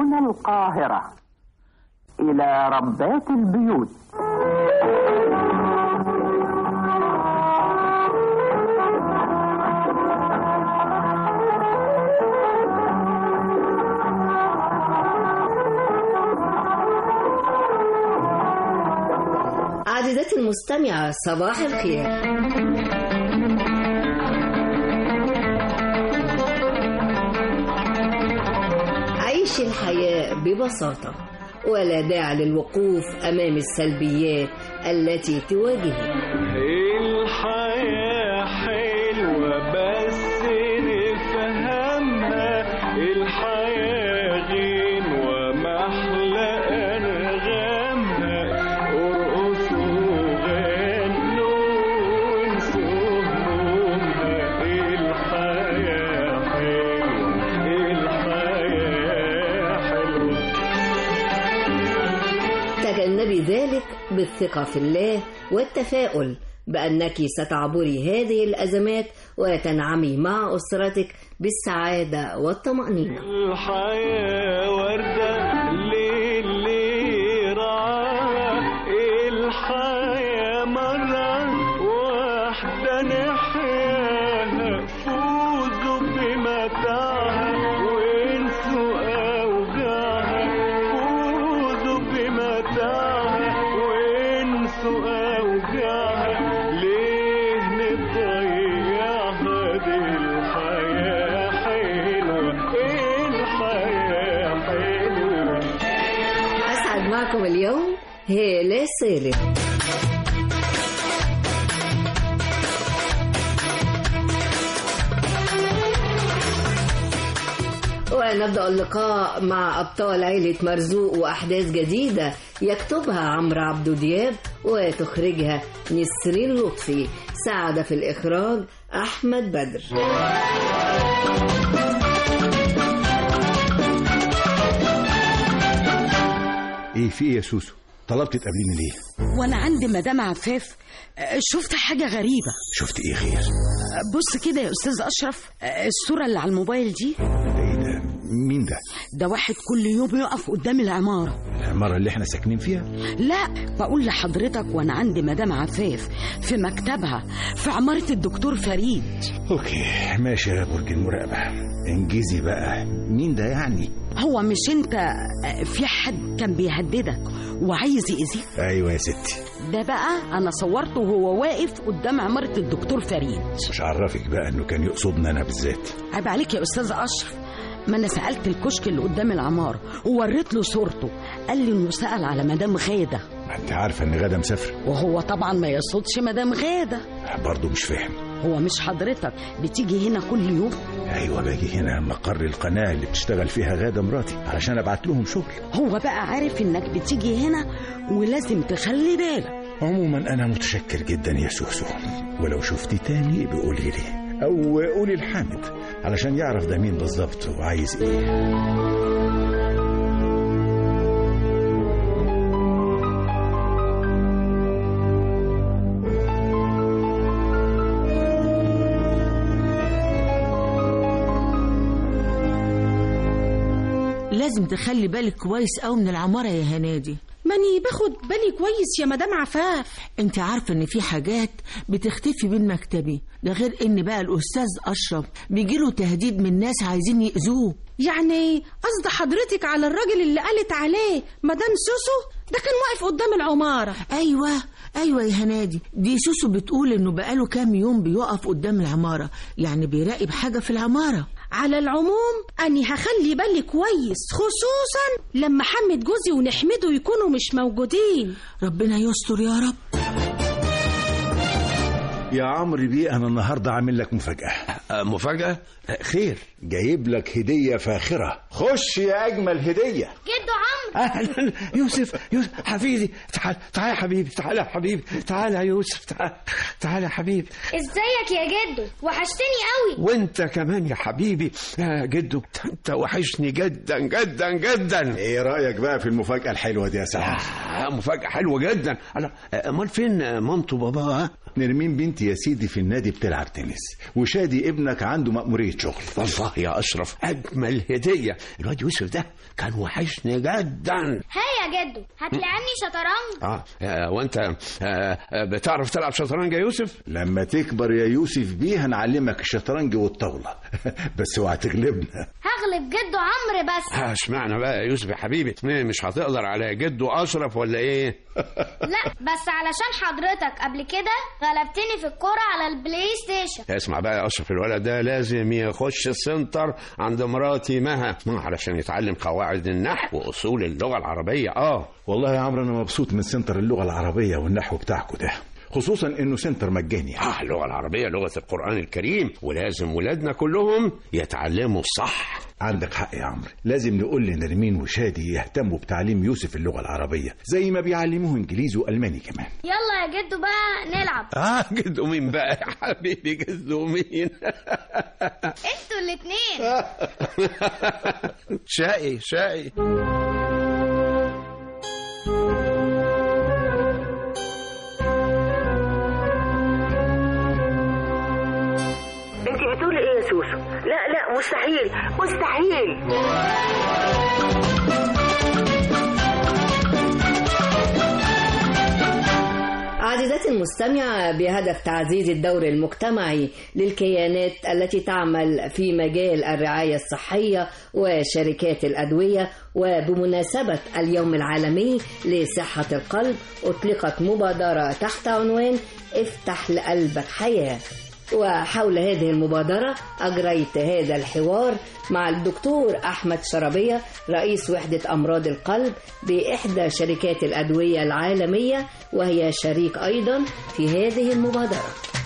من القاهرة إلى ربات البيوت عزيزتي المستمعة صباح الخير عيش الحياة ببساطة ولا داعي للوقوف أمام السلبيات التي تواجهك الحياة حلوة بس نفهمها الحياة غنوة محلى أنغامها ارقصوا غنوا وانسوا همومها الحياة حلوة الحياة حلوة تجنبي ذلك بالثقة في الله والتفاؤل بأنك ستعبري هذه الأزمات وتنعمي مع أسرتك بالسعادة والطمأنينة الحياة وردة للي رعاها الحياة مرة واحدة نحياها فوزوا بمتاعها وانسوا أوجاعها فوزوا بمتاعها وانسوا أوجاعها ليه نضيعها دي الحياة حلوة الحياة حلوة أسعد معكم اليوم هالة سالم ونبدأ اللقاء مع أبطال عيلة مرزوق وأحداث جديدة يكتبها عمرو عبدو دياب وتخرجها نسرين لطفي ساعد في الإخراج أحمد بدر ايه في ايه يا سوسو طلبت تقابليني ليه وانا عند مدام عفاف آه، شفت حاجة غريبة شفت ايه خير آه، بص كده يا أستاذ أشرف آه، الصورة اللي على الموبايل دي ايه ده مين ده ده واحد كل يوم يقف قدام العمارة العمارة اللي احنا ساكنين فيها لا بقول لحضرتك وانا عند مدام عفاف في مكتبها في عمارة الدكتور فريد اوكي ماشي يا برج المراقبة انجزي بقى مين ده يعني هو مش انت آه، في حد كان بيهددك وعايز يأذيك ايوه يا ستي ده بقى انا صورته وهو واقف قدام عمارة الدكتور فريد مش عرفك بقى انه كان يقصدني انا بالذات عيب عليك يا استاذ اشرف ما انا سالت الكشك اللي قدام العماره ووريت له صورته قال لي انه سال على مدام غاده ما انت عارفة ان غدا مسافرة وهو طبعا ما يقصدش مدام غاده برضه مش فاهم هو مش حضرتك بتيجي هنا كل يوم ايوه باجي هنا مقر القناة اللي بتشتغل فيها غادة مراتي علشان ابعت لهم شغل هو بقى عارف انك بتيجي هنا ولازم تخلي بالك عموما انا متشكر جدا يا سوسو ولو شفتي تاني بقولي لي او قولي لحامد علشان يعرف ده مين بالظبط وعايز ايه لازم تخلي بالك كويس قوي من العمارة يا هنادي ماني باخد بالي كويس يا مدام عفاف انت عارفة ان في حاجات بتختفي من مكتبي ده غير ان بقى الاستاذ اشرف بيجيله تهديد من ناس عايزين يأذوه يعني قصد حضرتك على الراجل اللي قالت عليه مدام سوسو ده كان واقف قدام العمارة ايوه ايوه يا هنادي دي سوسو بتقول انه بقاله كام يوم بيقف قدام العمارة يعني بيراقب حاجة في العمارة على العموم أني هخلي بالي كويس خصوصا لما حمد جوزي ونحمده يكونوا مش موجودين ربنا يستر يا رب يا عمرو بيه انا النهارده عامل لك مفاجاه مفاجأة خير جايب لك هديه فاخره خش يا اجمل هديه جدو عمرو أهلا يوسف يوسف حبيبي تعال تعال يا حبيبي تعال يا حبيبي تعال يا يوسف تعال تعال يا حبيبي ازيك يا جدو وحشتني قوي وانت كمان يا حبيبي يا جدو انت وحشني جدا جدا جدا ايه رايك بقى في المفاجاه الحلوه دي يا سعد آه، مفاجأة حلوة جدا انا امال فين مامته وبابا ها نرمين بنتي يا سيدي في النادي بتلعب تنس وشادي ابنك عنده مأمورية شغل والله يا اشرف اجمل هديه الواد يوسف ده كان وحشني جدا ها يا جدو هتلعبني شطرنج اه آه، وانت آه، آه، بتعرف تلعب شطرنج يا يوسف لما تكبر يا يوسف بيه هنعلمك الشطرنج والطاولة بس اوعى تغلبنا هغلب جدو عمرو بس آه، اشمعنى بقى يا يوسف يا حبيبي إيه، مش هتقدر على جده اشرف ولا ايه لا بس علشان حضرتك قبل كده غلبتني في الكورة على البلاي ستيشن اسمع بقى يا اشرف الولد ده لازم يخش السنتر عند مراتي مها علشان يتعلم قواعد النحو واصول اللغه العربيه اه والله يا عمرو انا مبسوط من سنتر اللغة العربية والنحو بتاعكم ده خصوصا انه سنتر مجاني يعني. اه اللغه العربيه لغه القران الكريم ولازم ولادنا كلهم يتعلموا صح عندك حق يا عمرو لازم نقول لنرمين وشادي يهتموا بتعليم يوسف اللغة العربية زي ما بيعلموه انجليزي والماني كمان يلا يا جدو بقى نلعب اه جدو مين بقى يا حبيبي جدو مين انتوا الاتنين شقي شقي انت بتقولي ايه يا سوسو لا لا مستحيل مستحيل عزيزتي المستمعة بهدف تعزيز الدور المجتمعي للكيانات التي تعمل في مجال الرعاية الصحية وشركات الأدوية وبمناسبة اليوم العالمي لصحة القلب أطلقت مبادرة تحت عنوان افتح لقلبك حياة وحول هذه المبادرة أجريت هذا الحوار مع الدكتور أحمد شربية رئيس وحدة أمراض القلب بإحدى شركات الأدوية العالمية وهي شريك أيضا في هذه المبادرة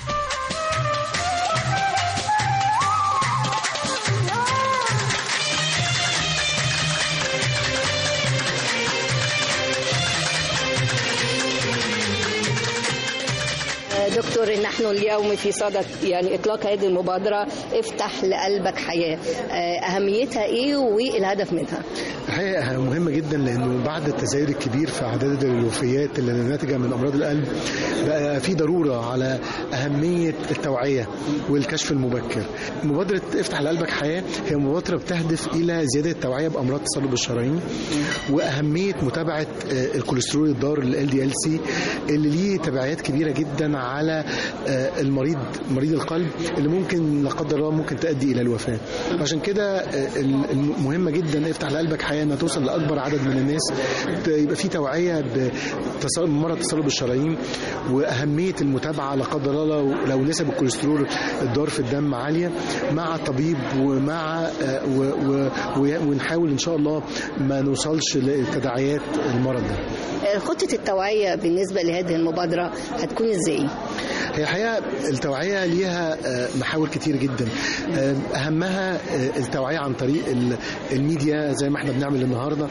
دكتور نحن اليوم في صدد يعني اطلاق هذه المبادره افتح لقلبك حياه اهميتها ايه والهدف منها الحقيقه مهمه جدا لانه بعد التزايد الكبير في عدد الوفيات اللي ناتجه من امراض القلب بقى في ضروره على اهميه التوعيه والكشف المبكر. مبادره افتح لقلبك حياه هي مبادره بتهدف الى زياده التوعيه بامراض تصلب الشرايين واهميه متابعه الكوليسترول الضار ال دي ال سي اللي ليه تبعيات كبيره جدا على المريض مريض القلب اللي ممكن لا قدر الله ممكن تؤدي الى الوفاه. عشان كده مهمه جدا افتح لقلبك حياه انها توصل لاكبر عدد من الناس يبقى في توعيه بمرض تصلب الشرايين واهميه المتابعه لا قدر الله لو, لو نسب الكوليسترول الضار في الدم عاليه مع طبيب ومع و و ونحاول ان شاء الله ما نوصلش لتداعيات المرض ده. خطه التوعيه بالنسبه لهذه المبادره هتكون ازاي؟ هي الحقيقه التوعيه ليها محاور كتير جدا اهمها التوعيه عن طريق الميديا زي ما احنا بنعمل النهارده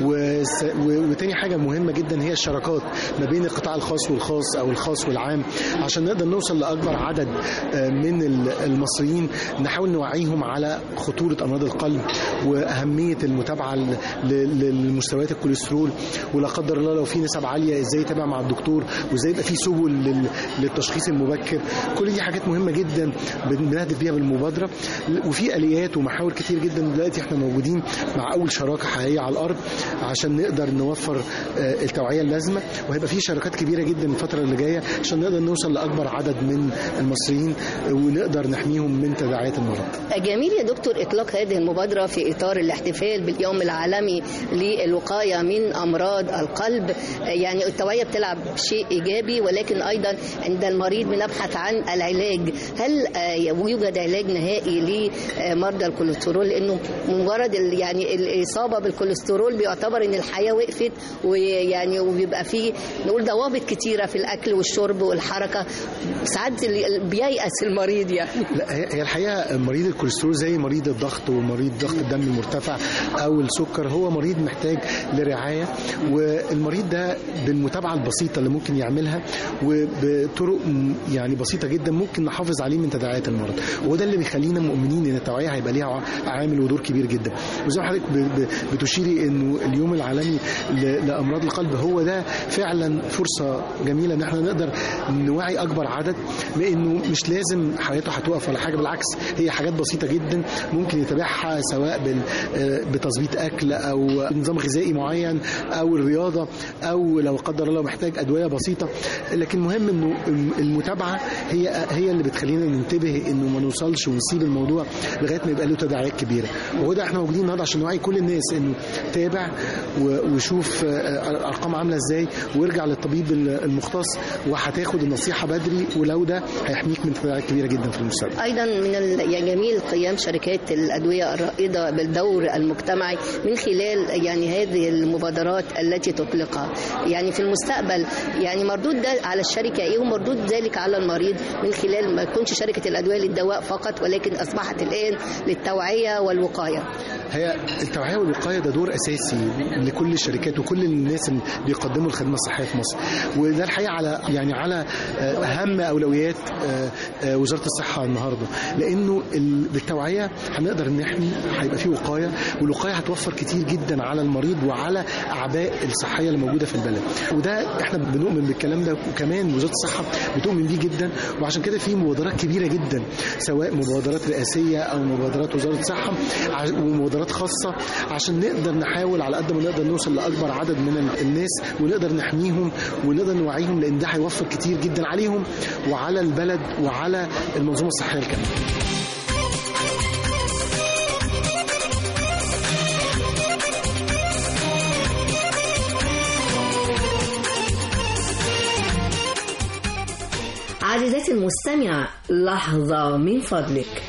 وتاني حاجه مهمه جدا هي الشراكات ما بين القطاع الخاص والخاص او الخاص والعام عشان نقدر نوصل لاكبر عدد من المصريين نحاول نوعيهم على خطوره امراض القلب واهميه المتابعه لمستويات الكوليسترول ولا قدر الله لو في نسب عاليه ازاي يتابع مع الدكتور وازاي يبقى في سبل للتشخيص المبكر كل دي حاجات مهمه جدا بنهدف بيها بالمبادره وفي اليات ومحاور كتير جدا دلوقتي احنا موجودين مع اول شراكه حقيقيه على الارض عشان نقدر نوفر التوعيه اللازمه وهيبقى في شراكات كبيره جدا الفتره اللي جايه عشان نقدر نوصل لاكبر عدد من المصريين ونقدر نحميهم من تداعيات المرض. جميل يا دكتور اطلاق هذه المبادره في اطار الاحتفال باليوم العالمي للوقايه من امراض القلب يعني التوعيه بتلعب شيء ايجابي ولكن ايضا عند المريض بنبحث عن العلاج هل يوجد علاج نهائي لمرضى الكوليسترول لانه مجرد يعني الاصابه بالكوليسترول بيعتبر ان الحياه وقفت ويعني وبيبقى فيه نقول ضوابط كتيره في الاكل والشرب والحركه ساعات بييأس المريض يعني لا هي الحقيقه مريض الكوليسترول زي مريض الضغط ومريض ضغط الدم المرتفع او السكر هو مريض محتاج لرعايه والمريض ده بالمتابعه البسيطه اللي ممكن يعملها وبطرق م- يعني بسيطه جدا ممكن نحافظ عليه من تداعيات المرض وده اللي بيخلينا مؤمنين ان التوعيه هيبقى ليها ع- عامل ودور كبير جدا وزي ما حضرتك ب- ب- بتشيري انه اليوم العالمي ل- لامراض القلب هو ده فعلا فرصه جميله ان احنا نقدر نوعي اكبر عدد لانه مش لازم حياته هتوقف ولا حاجه بالعكس هي حاجات بسيطه جدا ممكن يتابعها سواء بال- آه، بتظبيط اكل او نظام غذائي معين او الرياضه او لو قدر الله محتاج ادويه بسيطه لكن مهم انه المتابعه هي هي اللي بتخلينا ننتبه انه ما نوصلش ونسيب الموضوع لغايه ما يبقى له تداعيات كبيره وهو ده احنا موجودين النهارده عشان نوعي كل الناس انه تابع و- وشوف آه، الارقام عامله ازاي وارجع للطبيب المختص وهتاخد النصيحه بدري ولو ده هيحميك من تداعيات كبيره جدا في المستقبل ايضا من ال- يعني جميل قيام شركات الادويه الرائده بالدور المجتمعي من خلال يعني هذه المبادرات التي تطلقها يعني في المستقبل يعني مردود ده على الشركه ايه ومردود ذلك على المريض من خلال ما تكونش شركه الادويه للدواء فقط ولكن اصبحت الان للتوعيه والوقايه هي التوعيه والوقايه ده دور اساسي لكل الشركات وكل الناس اللي بيقدموا الخدمه الصحيه في مصر وده الحقيقه على يعني على آه، اهم اولويات آه، آه، وزاره الصحه النهارده لانه ال- بالتوعيه هنقدر نحمي هيبقى في وقايه والوقايه هتوفر كتير جدا على المريض وعلى اعباء الصحيه اللي موجوده في البلد وده احنا بنؤمن بالكلام ده وكمان وزاره الصحه بتؤمن بيه جدا وعشان كده في مبادرات كبيره جدا سواء مبادرات رئاسيه او مبادرات وزاره الصحه ع- ومبادرات خاصه عشان نقدر نحاول على قد ما نقدر نوصل لاكبر عدد من ال- الناس ونقدر نحميهم ونقدر نوعيهم لان ده هيوفر كتير جدا عليهم وعلى البلد وعلى المنظومه الصحيه الكامله عزيزتي المستمع لحظة من فضلك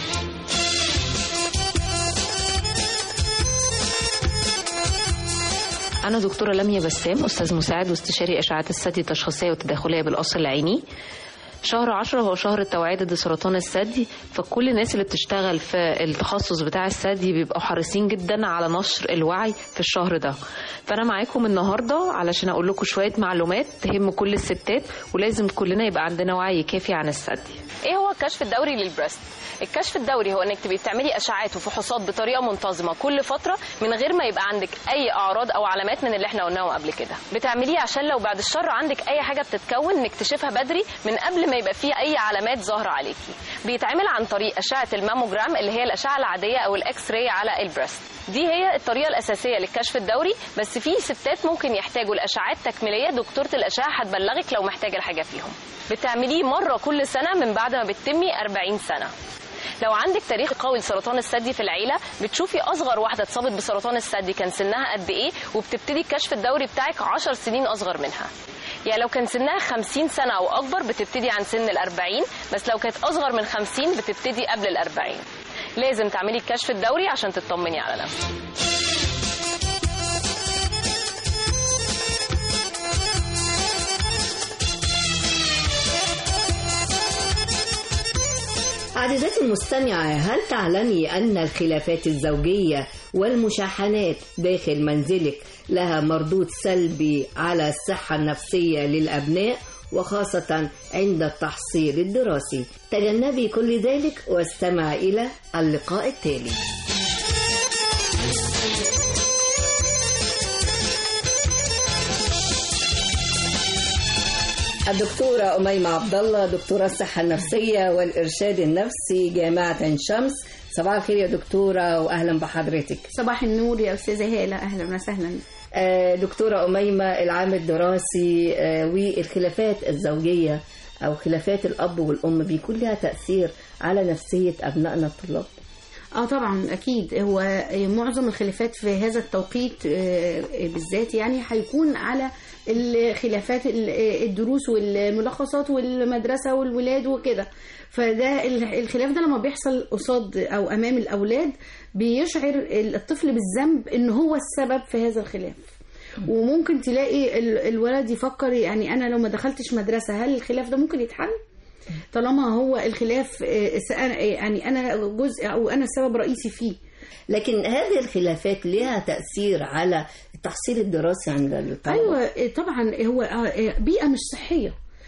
أنا دكتورة لميا بسام أستاذ مساعد واستشاري إشعاعات الثدي التشخيصية والتداخلية بالقصر العيني شهر عشرة هو شهر التوعية ضد سرطان الثدي فكل الناس اللي بتشتغل في التخصص بتاع الثدي بيبقوا حريصين جدا على نشر الوعي في الشهر ده فأنا معاكم النهاردة علشان أقول لكم شوية معلومات تهم كل الستات ولازم كلنا يبقى عندنا وعي كافي عن الثدي ايه هو الكشف الدوري للبريست الكشف الدوري هو انك تبقي بتعملي اشعاعات وفحوصات بطريقه منتظمه كل فتره من غير ما يبقى عندك اي اعراض او علامات من اللي احنا قلناهم قبل كده بتعمليه عشان لو بعد الشر عندك اي حاجه بتتكون نكتشفها بدري من قبل ما يبقى فيه اي علامات ظاهره عليكي بيتعمل عن طريق اشعه الماموجرام اللي هي الاشعه العاديه او الاكس راي على البريست دي هي الطريقه الاساسيه للكشف الدوري بس في ستات ممكن يحتاجوا الاشعاعات تكميليه دكتوره الاشعه هتبلغك لو محتاجه الحاجه فيهم بتعمليه مره كل سنه من بعد ما بتتمي 40 سنه لو عندك تاريخ قوي لسرطان الثدي في العيله بتشوفي اصغر واحده اتصابت بسرطان الثدي كان سنها قد ايه وبتبتدي الكشف الدوري بتاعك 10 سنين اصغر منها يعني لو كان سنها 50 سنه او اكبر بتبتدي عن سن ال 40 بس لو كانت اصغر من 50 بتبتدي قبل ال 40 لازم تعملي الكشف الدوري عشان تطمني على نفسك عزيزتي المستمعة هل تعلمي أن الخلافات الزوجية والمشاحنات داخل منزلك لها مردود سلبي على الصحة النفسية للأبناء وخاصة عند التحصيل الدراسي تجنبي كل ذلك واستمع إلى اللقاء التالي الدكتورة أميمة عبد الله دكتورة الصحة النفسية والإرشاد النفسي جامعة عين شمس صباح الخير يا دكتورة وأهلا بحضرتك صباح النور يا أستاذة هالة أهلا وسهلا آه، دكتورة أميمة العام الدراسي آه، والخلافات الزوجية أو خلافات الأب والأم بيكون لها تأثير على نفسية أبنائنا الطلاب اه طبعا اكيد هو معظم الخلافات في هذا التوقيت آه، بالذات يعني هيكون على الخلافات ال- الدروس والملخصات والمدرسه والولاد وكده فده ال- الخلاف ده لما بيحصل قصاد او امام الاولاد بيشعر الطفل بالذنب ان هو السبب في هذا الخلاف وممكن تلاقي ال- الولد يفكر يعني انا لو ما دخلتش مدرسه هل الخلاف ده ممكن يتحل طالما هو الخلاف آه، سأ- يعني انا جزء او انا سبب رئيسي فيه لكن هذه الخلافات لها تأثير على التحصيل الدراسي عند الطلبة ايوه طبعا هو آه، بيئه مش صحيه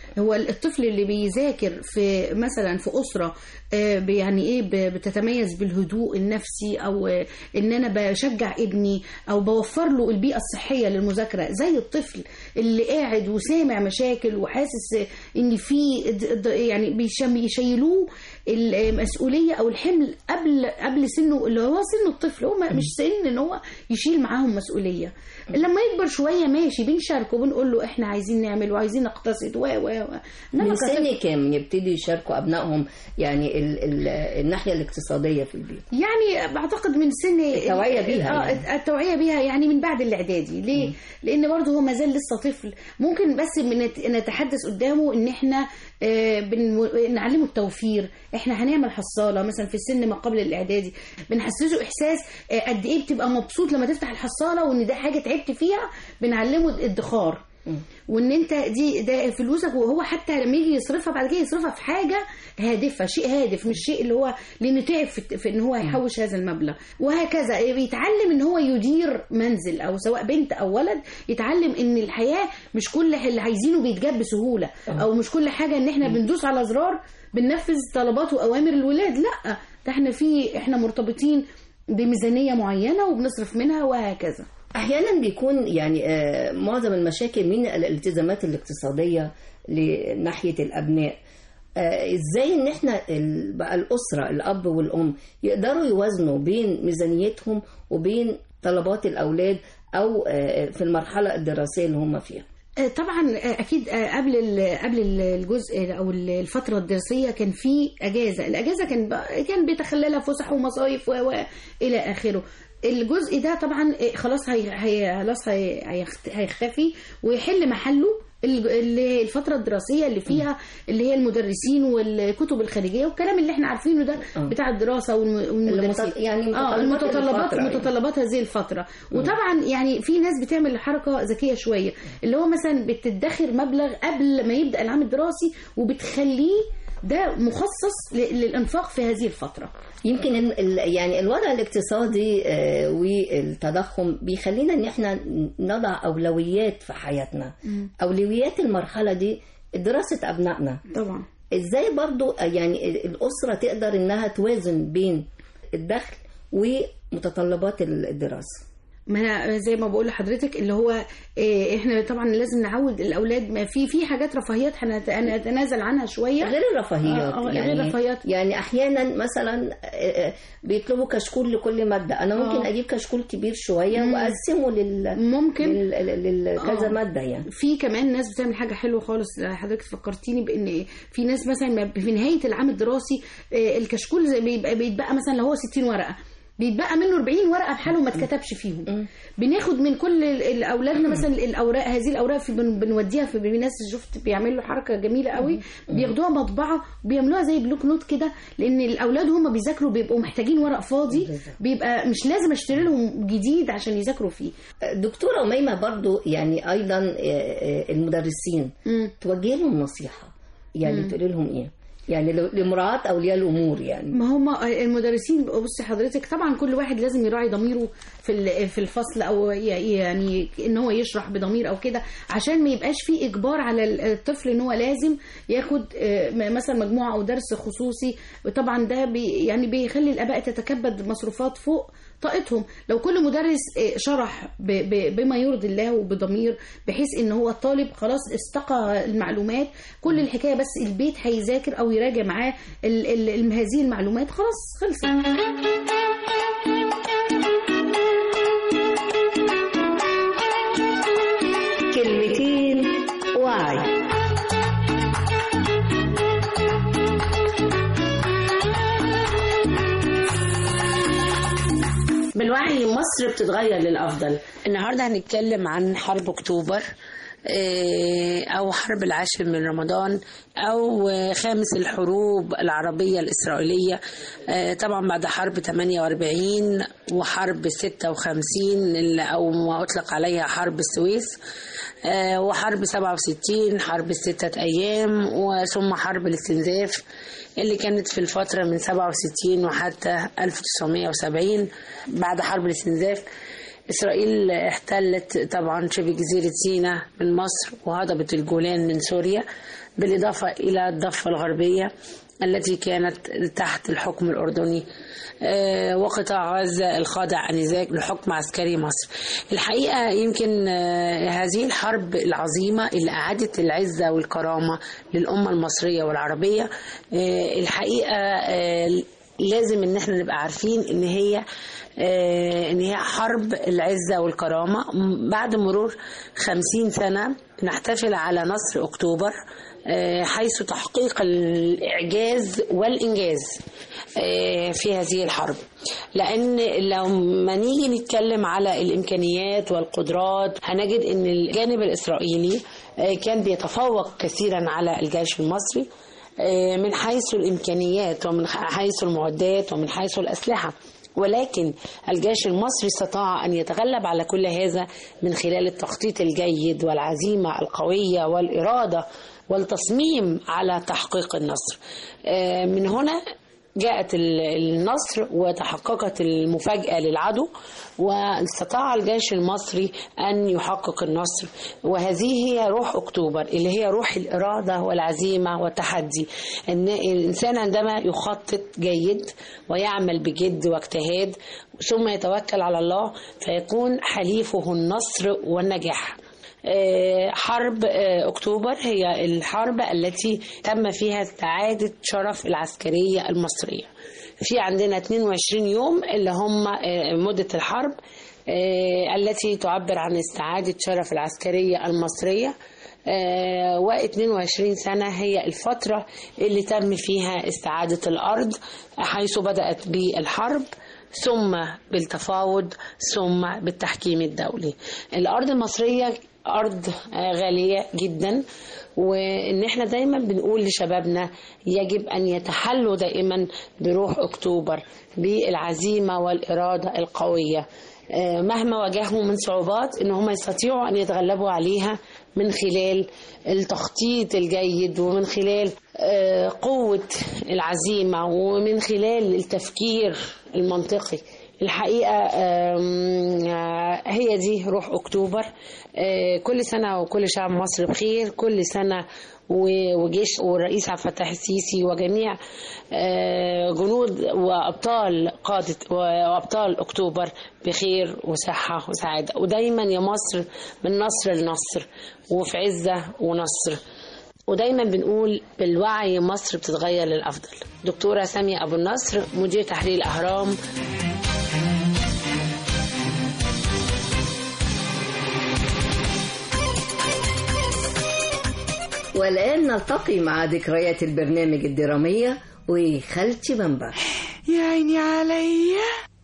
هو الطفل اللي بيذاكر في مثلا في اسره آه، ب- يعني ايه ب- بتتميز بالهدوء النفسي او آه، ان انا بشجع ابني او بوفر له البيئه الصحيه للمذاكره زي الطفل اللي قاعد وسامع مشاكل وحاسس ان في د- د- يعني بيشم- بيشيلوه المسؤوليه او الحمل قبل قبل سنه اللي هو سن الطفل هو ما- مش سن ان هو يشيل معاهم مسؤوليه لما يكبر شويه ماشي بنشاركه بنقول له احنا عايزين نعمل وعايزين نقتصد و و و إنما من كطفل- سن كام يبتدوا يشاركوا ابنائهم يعني ال ال الناحيه الاقتصاديه في البيت يعني بعتقد من سن التوعية بيها آه يعني. التوعيه بيها يعني من بعد الاعدادي ليه لان برضه هو ما زال لسه طفل ممكن بس بنت- نتحدث قدامه ان احنا آه، بن- نعلمه التوفير احنا هنعمل حصاله مثلا في السن ما قبل الاعدادي بنحسسه احساس آه، قد ايه بتبقى مبسوط لما تفتح الحصاله وان ده حاجه تعبت فيها بنعلمه الادخار وان انت دي ده فلوسك وهو حتى لما يجي يصرفها بعد كده يصرفها في حاجه هادفه شيء هادف مش شيء اللي هو لان تعب في, في ان هو يحوش هذا المبلغ وهكذا بيتعلم ان هو يدير منزل او سواء بنت او ولد يتعلم ان الحياه مش كل اللي عايزينه بيتجاب بسهوله او مش كل حاجه ان احنا بندوس على زرار بننفذ طلبات واوامر الولاد لا ده احنا في احنا مرتبطين بميزانيه معينه وبنصرف منها وهكذا احيانا بيكون يعني آه، معظم المشاكل من الالتزامات الاقتصاديه لناحيه الابناء آه، ازاي ان احنا ال- بقى الاسره الاب والام يقدروا يوازنوا بين ميزانيتهم وبين طلبات الاولاد او آه، في المرحله الدراسيه اللي هم فيها آه، طبعا آه، اكيد آه، قبل ال- قبل ال- الجزء او ال- الفتره الدراسيه كان في اجازه الاجازه كان بقى- كان بيتخللها فسح ومصايف و- والى اخره الجزء ده طبعا آه، خلاص هي هي خلاص هي هيخت- هيختفي ويحل محله ال- ال- الفترة الدراسية اللي فيها اللي هي المدرسين والكتب الخارجية والكلام اللي احنا عارفينه ده بتاع الدراسة والم- والمدرسين المت- يعني اه متطلبات المتطلبات الفترة يعني. متطلبات هذه الفترة وطبعا يعني في ناس بتعمل حركة ذكية شوية اللي هو مثلا بتدخر مبلغ قبل ما يبدأ العام الدراسي وبتخليه ده مخصص ل- للإنفاق في هذه الفترة يمكن ال- ال- يعني الوضع الاقتصادي آه، والتضخم بيخلينا ان احنا نضع اولويات في حياتنا اولويات المرحله دي دراسه ابنائنا طبعا ازاي برضو يعني ال- الاسره تقدر انها توازن بين الدخل ومتطلبات الدراسه ما انا زي ما بقول لحضرتك اللي هو إيه احنا طبعا لازم نعود الاولاد ما في في حاجات رفاهيات هنت- هنتنازل عنها شويه غير الرفاهيات آه آه يعني غير الرفاهيات يعني احيانا مثلا آه، آه، بيطلبوا كشكول لكل ماده انا ممكن آه. اجيب كشكول كبير شويه مم. واقسمه لل ممكن لل... لل... لل... كذا آه. ماده يعني في كمان ناس بتعمل حاجه حلوه خالص حضرتك فكرتيني بان في ناس مثلا ما- في نهايه العام الدراسي آه، الكشكول زي بيبقى بيتبقى مثلا لو هو 60 ورقه بيتبقى منه 40 ورقه بحالهم ما اتكتبش فيهم بناخد من كل ال- ال- اولادنا مثلا الاوراق هذه الاوراق في بن- بنوديها في ناس شفت بيعملوا حركه جميله قوي بياخدوها مطبعه بيعملوها زي بلوك نوت كده لان الاولاد هم بيذاكروا بيبقوا محتاجين ورق فاضي بيبقى مش لازم اشتري لهم جديد عشان يذاكروا فيه دكتوره أميمة برضو يعني ايضا آه، آه، المدرسين توجه لهم نصيحه يعني مم. تقولي لهم ايه يعني لو- لمراعاه اولياء الامور يعني ما هم المدرسين بصي حضرتك طبعا كل واحد لازم يراعي ضميره في ال- في الفصل او ي- يعني ان هو يشرح بضمير او كده عشان ما يبقاش في اجبار على ال- الطفل ان هو لازم ياخد آه، م- مثلا مجموعه او درس خصوصي وطبعا ده بي يعني بيخلي الاباء تتكبد مصروفات فوق طاقتهم لو كل مدرس آه، شرح ب- ب- بما يرضي الله وبضمير بحيث ان هو الطالب خلاص استقى المعلومات كل الحكايه بس البيت هيذاكر او يراجع معاه ال- ال- ال- هذه المعلومات خلاص خلصت كلمتين وعي بالوعي مصر بتتغير للأفضل النهارده هنتكلم عن حرب اكتوبر آه، او حرب العاشر من رمضان او آه، خامس الحروب العربيه الاسرائيليه آه، طبعا بعد حرب 48 وحرب 56 اللي- او ما اطلق عليها حرب السويس آه، وحرب 67 حرب الستة أيام وثم حرب الاستنزاف اللي كانت في الفترة من 67 وحتى 1970 بعد حرب الاستنزاف إسرائيل احتلت طبعا شبه جزيرة سيناء من مصر وهضبت الجولان من سوريا بالإضافة إلى الضفة الغربية التي كانت تحت الحكم الأردني آه، وقطاع غزة الخاضع آنذاك لحكم عسكري مصر الحقيقة يمكن آه، هذه الحرب العظيمة اللي أعادت العزة والكرامة للأمة المصرية والعربية آه، الحقيقة آه، لازم ان احنا نبقى عارفين ان هي آه، ان هي حرب العزة والكرامة م- بعد مرور خمسين سنة نحتفل على نصر اكتوبر آه، حيث تحقيق الاعجاز والانجاز آه، في هذه الحرب لان لما نيجي نتكلم على الامكانيات والقدرات هنجد ان الجانب الاسرائيلي آه، كان بيتفوق كثيرا على الجيش المصري آه، من حيث الامكانيات ومن حيث المعدات ومن حيث الاسلحه ولكن الجيش المصري استطاع ان يتغلب على كل هذا من خلال التخطيط الجيد والعزيمه القويه والاراده والتصميم على تحقيق النصر آه، من هنا جاءت ال- النصر وتحققت المفاجأة للعدو واستطاع الجيش المصري أن يحقق النصر وهذه هي روح أكتوبر اللي هي روح الإرادة والعزيمة والتحدي أن الإنسان عندما يخطط جيد ويعمل بجد واجتهاد ثم يتوكل على الله فيكون حليفه النصر والنجاح آه، حرب آه، أكتوبر هي الحرب التي تم فيها استعادة شرف العسكرية المصرية في عندنا 22 يوم اللي هم آه، مدة الحرب آه، التي تعبر عن استعادة شرف العسكرية المصرية و22 سنة هي الفترة اللي تم فيها استعادة الأرض حيث بدأت بالحرب ثم بالتفاوض ثم بالتحكيم الدولي الأرض المصرية أرض آه، غالية جدا وإن إحنا دايما بنقول لشبابنا يجب أن يتحلوا دائما بروح أكتوبر بالعزيمة والإرادة القوية آه، مهما واجهوا من صعوبات ان هم يستطيعوا ان يتغلبوا عليها من خلال التخطيط الجيد ومن خلال آه، قوة العزيمة ومن خلال التفكير المنطقي الحقيقة آم، آه، هي دي روح أكتوبر آه، كل سنة وكل شعب مصر بخير كل سنة و- وجيش والرئيس عبد الفتاح السيسي وجميع آه، جنود وابطال قاده وابطال اكتوبر بخير وصحه وسعاده ودايما يا مصر من نصر لنصر وفي عزه ونصر ودايما بنقول بالوعي مصر بتتغير للافضل دكتوره ساميه ابو النصر مدير تحرير الاهرام والآن نلتقي مع ذكريات البرنامج الدرامية وخالتي بمبا يا عيني عليا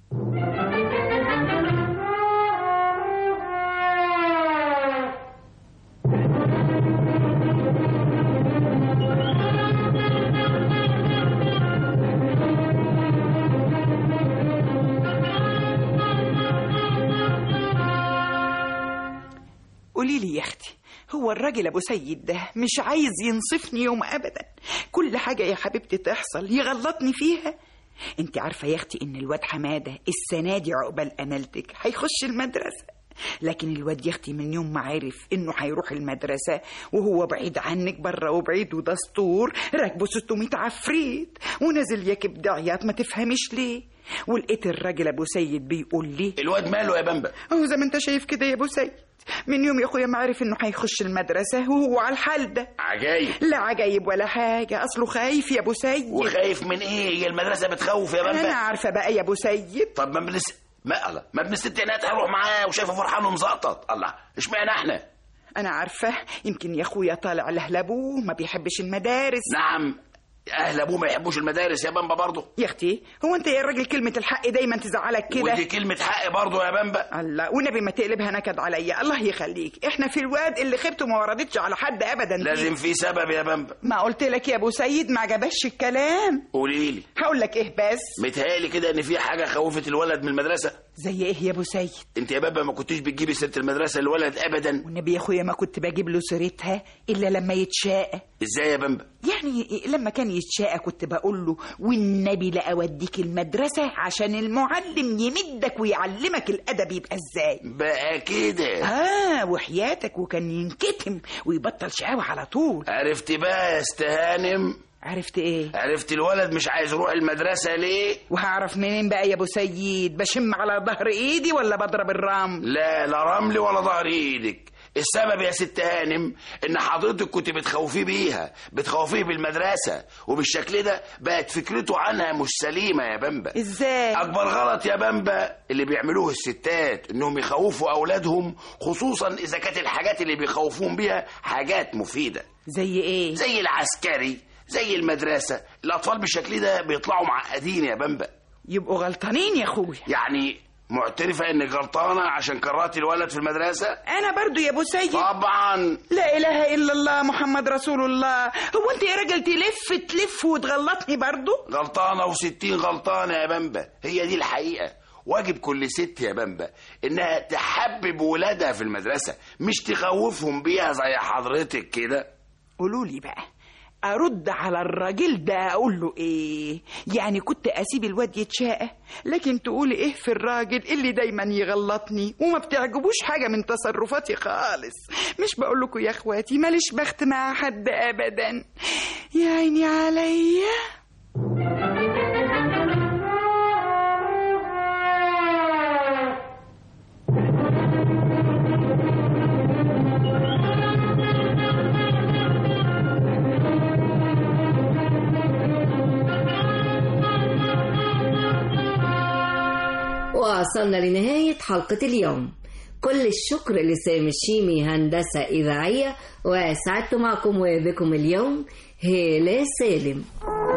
قولي لي يا اختي هو الراجل ابو سيد ده مش عايز ينصفني يوم ابدا كل حاجه يا حبيبتي تحصل يغلطني فيها انت عارفه يا اختي ان الواد حماده السنه دي عقبال امالتك هيخش المدرسه لكن الواد يا اختي من يوم ما عرف انه هيروح المدرسه وهو بعيد عنك بره وبعيد ودستور راكبه 600 عفريت ونازل يكب دعيات ما تفهمش ليه ولقيت الراجل ابو سيد بيقول لي الواد ماله يا بمبا اهو زي ما انت شايف كده يا ابو سيد من يوم يا اخويا ما عرف انه هيخش المدرسه وهو على الحال ده عجايب لا عجايب ولا حاجه اصله خايف يا ابو سيد وخايف من ايه هي المدرسه بتخوف يا بمبا انا عارفه بقى يا ابو سيد طب ما ابن الس- ما الله ما ابن الست هناك هروح معاه وشايفه فرحان ومزقطط الله اشمعنى احنا انا عارفه يمكن يا اخويا طالع لاهل ابوه ما بيحبش المدارس نعم اهل ابوه ما يحبوش المدارس يا بمبا برضه يا اختي هو انت يا راجل كلمه الحق دايما تزعلك كده ودي كلمه حق برضه يا بمبا الله والنبي ما تقلبها نكد عليا الله يخليك احنا في الواد اللي خيبته ما وردتش على حد ابدا لازم في سبب يا بمبا ما قلت لك يا ابو سيد ما عجبش الكلام قولي لي هقول لك ايه بس متهيألي كده ان في حاجه خوفت الولد من المدرسه زي ايه يا ابو سيد انت يا بابا ما كنتيش بتجيبي سيره المدرسه للولد ابدا والنبي يا اخويا ما كنت بجيب له سيرتها الا لما يتشاقى ازاي يا بامبا يعني لما كان يتشاقى كنت بقول له والنبي لا اوديك المدرسه عشان المعلم يمدك ويعلمك الادب يبقى ازاي بقى كده اه وحياتك وكان ينكتم ويبطل شقاوه على طول عرفت بقى يا استهانم عرفت ايه عرفت الولد مش عايز يروح المدرسه ليه وهعرف منين بقى يا ابو سيد بشم على ظهر ايدي ولا بضرب الرمل لا لا رمل ولا ظهر ايدك السبب يا ست هانم ان حضرتك كنت بتخوفيه بيها بتخوفيه بالمدرسه وبالشكل ده بقت فكرته عنها مش سليمه يا بامبا ازاي اكبر غلط يا بامبا اللي بيعملوه الستات انهم يخوفوا اولادهم خصوصا اذا كانت الحاجات اللي بيخوفوهم بيها حاجات مفيده زي ايه زي العسكري زي المدرسه الاطفال بالشكل ده بيطلعوا معقدين يا بامبا يبقوا غلطانين يا اخويا يعني معترفه انك غلطانه عشان كرهتي الولد في المدرسه انا برضو يا ابو سيد طبعا لا اله الا الله محمد رسول الله هو انت يا راجل تلف تلف وتغلطني برضو غلطانه وستين غلطانه يا بامبا هي دي الحقيقه واجب كل ست يا بامبا انها تحبب ولادها في المدرسه مش تخوفهم بيها زي حضرتك كده قولوا لي بقى ارد على الراجل ده اقول له ايه يعني كنت اسيب الواد يتشاقى لكن تقولي ايه في الراجل اللي دايما يغلطني وما بتعجبوش حاجه من تصرفاتي خالص مش بقول لكم يا اخواتي ماليش بخت مع حد ابدا يا عيني عليا وصلنا لنهاية حلقة اليوم كل الشكر لسامي الشيمي هندسة إذاعية وسعدت معكم وبكم اليوم هالة سالم